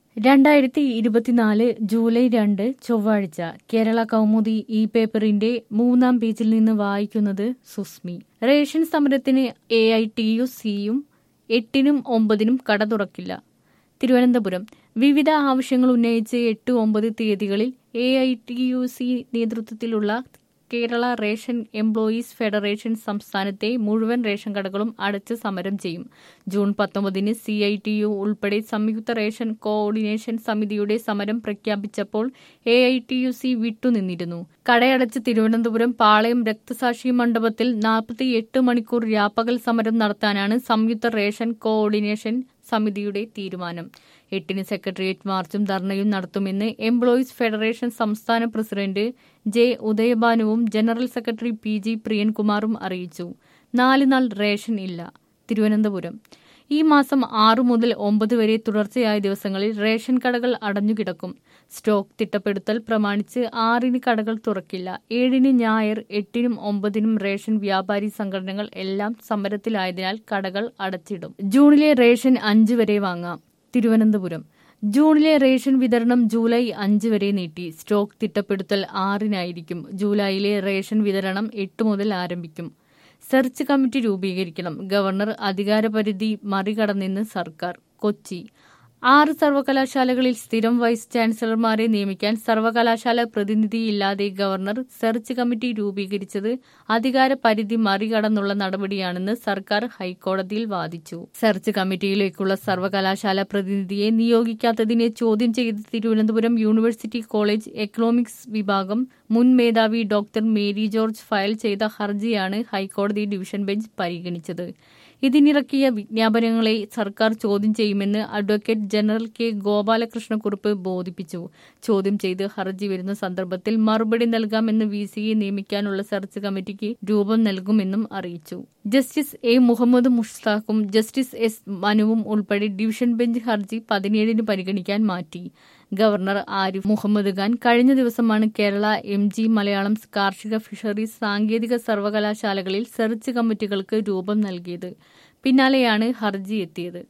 രണ്ടായിരത്തി ഇരുപത്തിനാല് ജൂലൈ രണ്ട് ചൊവ്വാഴ്ച കേരള കൗമുദി ഈ പേപ്പറിന്റെ മൂന്നാം പേജിൽ നിന്ന് വായിക്കുന്നത് സുസ്മി റേഷൻ സമരത്തിന് എ ഐ ടി യു സിയും എട്ടിനും ഒമ്പതിനും കട തുറക്കില്ല തിരുവനന്തപുരം വിവിധ ആവശ്യങ്ങൾ ഉന്നയിച്ച് എട്ട് ഒമ്പത് തീയതികളിൽ A I T U C നേതൃത്വത്തിലുള്ള കേരള റേഷൻ എംപ്ലോയീസ് ഫെഡറേഷൻ സംസ്ഥാനത്തെ മുഴുവൻ റേഷൻ കടകളും അടച്ച് സമരം ചെയ്യും ജൂൺ പത്തൊമ്പതിന് സി ഐ ടി യു ഉൾപ്പെടെ സംയുക്ത റേഷൻ കോർഡിനേഷൻ സമിതിയുടെ സമരം പ്രഖ്യാപിച്ചപ്പോൾ A I T U C വിട്ടുനിന്നിരുന്നു കടയടച്ച് തിരുവനന്തപുരം പാളയം രക്തസാക്ഷി മണ്ഡപത്തിൽ നാൽപ്പത്തി എട്ട് മണിക്കൂർ രാപ്പകൽ സമരം നടത്താനാണ് സംയുക്ത റേഷൻ കോർഡിനേഷൻ സമിതിയുടെ തീരുമാനം എട്ടിന് സെക്രട്ടേറിയറ്റ് മാർച്ചും ധർണയും നടത്തുമെന്ന് എംപ്ലോയീസ് ഫെഡറേഷൻ സംസ്ഥാന പ്രസിഡന്റ് ജെ ഉദയഭാനുവും ജനറൽ സെക്രട്ടറി പി ജി പ്രിയൻകുമാറും അറിയിച്ചു നാല് നാൾ റേഷൻ ഇല്ല തിരുവനന്തപുരം ഈ മാസം ആറു മുതൽ ഒമ്പത് വരെ തുടർച്ചയായ ദിവസങ്ങളിൽ റേഷൻ കടകൾ അടഞ്ഞുകിടക്കും സ്റ്റോക്ക് തിട്ടപ്പെടുത്തൽ പ്രമാണിച്ച് ആറിന് കടകൾ തുറക്കില്ല ഏഴിന് ഞായർ എട്ടിനും ഒമ്പതിനും റേഷൻ വ്യാപാരി സംഘടനകൾ എല്ലാം സമരത്തിലായതിനാൽ കടകൾ അടച്ചിടും ജൂണിലെ റേഷൻ അഞ്ച് വരെ വാങ്ങാം തിരുവനന്തപുരം ജൂണിലെ റേഷൻ വിതരണം ജൂലൈ അഞ്ച് വരെ നീട്ടി സ്റ്റോക്ക് തിട്ടപ്പെടുത്തൽ ആറിനായിരിക്കും ജൂലൈയിലെ റേഷൻ വിതരണം എട്ട് മുതൽ ആരംഭിക്കും സെർച്ച് കമ്മിറ്റി രൂപീകരിക്കണം ഗവർണർ അധികാരപരിധി മറികടന്നെന്ന് സർക്കാർ കൊച്ചി ആറ് സർവകലാശാലകളിൽ സ്ഥിരം വൈസ് ചാൻസലർമാരെ നിയമിക്കാൻ സർവകലാശാല പ്രതിനിധിയില്ലാതെ ഗവർണർ സെർച്ച് കമ്മിറ്റി രൂപീകരിച്ചത് അധികാര പരിധി മറികടന്നുള്ള നടപടിയാണെന്ന് സർക്കാർ ഹൈക്കോടതിയിൽ വാദിച്ചു സെർച്ച് കമ്മിറ്റിയിലേക്കുള്ള സർവകലാശാല പ്രതിനിധിയെ നിയോഗിക്കാത്തതിനെ ചോദ്യം ചെയ്ത് തിരുവനന്തപുരം യൂണിവേഴ്സിറ്റി കോളേജ് എക്കണോമിക്സ് വിഭാഗം മുൻ മേധാവി ഡോക്ടർ മേരി ജോർജ് ഫയൽ ചെയ്ത ഹർജിയാണ് ഹൈക്കോടതി ഡിവിഷൻ ബെഞ്ച് പരിഗണിച്ചത് ഇതിനിറക്കിയ വിജ്ഞാപനങ്ങളെ സർക്കാർ ചോദ്യം ചെയ്യുമെന്ന് അഡ്വക്കേറ്റ് ജനറൽ കെ ഗോപാലകൃഷ്ണക്കുറുപ്പ് ബോധിപ്പിച്ചു ചോദ്യം ചെയ്ത് ഹർജി വരുന്ന സന്ദർഭത്തിൽ മറുപടി നൽകാമെന്ന് വി സിയെ നിയമിക്കാനുള്ള സെർച്ച് കമ്മിറ്റിക്ക് രൂപം നൽകുമെന്നും അറിയിച്ചു ജസ്റ്റിസ് എ മുഹമ്മദ് മുഷ്താഖും ജസ്റ്റിസ് എസ് മനുവും ഉൾപ്പെടെ ഡിവിഷൻ ബെഞ്ച് ഹർജി പതിനേഴിന് പരിഗണിക്കാൻ മാറ്റി ഗവർണർ ആരിഫ് മുഹമ്മദ് ഖാൻ കഴിഞ്ഞ ദിവസമാണ് കേരള എം ജി മലയാളം കാർഷിക ഫിഷറീസ് സാങ്കേതിക സർവകലാശാലകളിൽ സെർച്ച് കമ്മിറ്റികൾക്ക് രൂപം നൽകിയത് പിന്നാലെയാണ് ഹർജി എത്തിയത്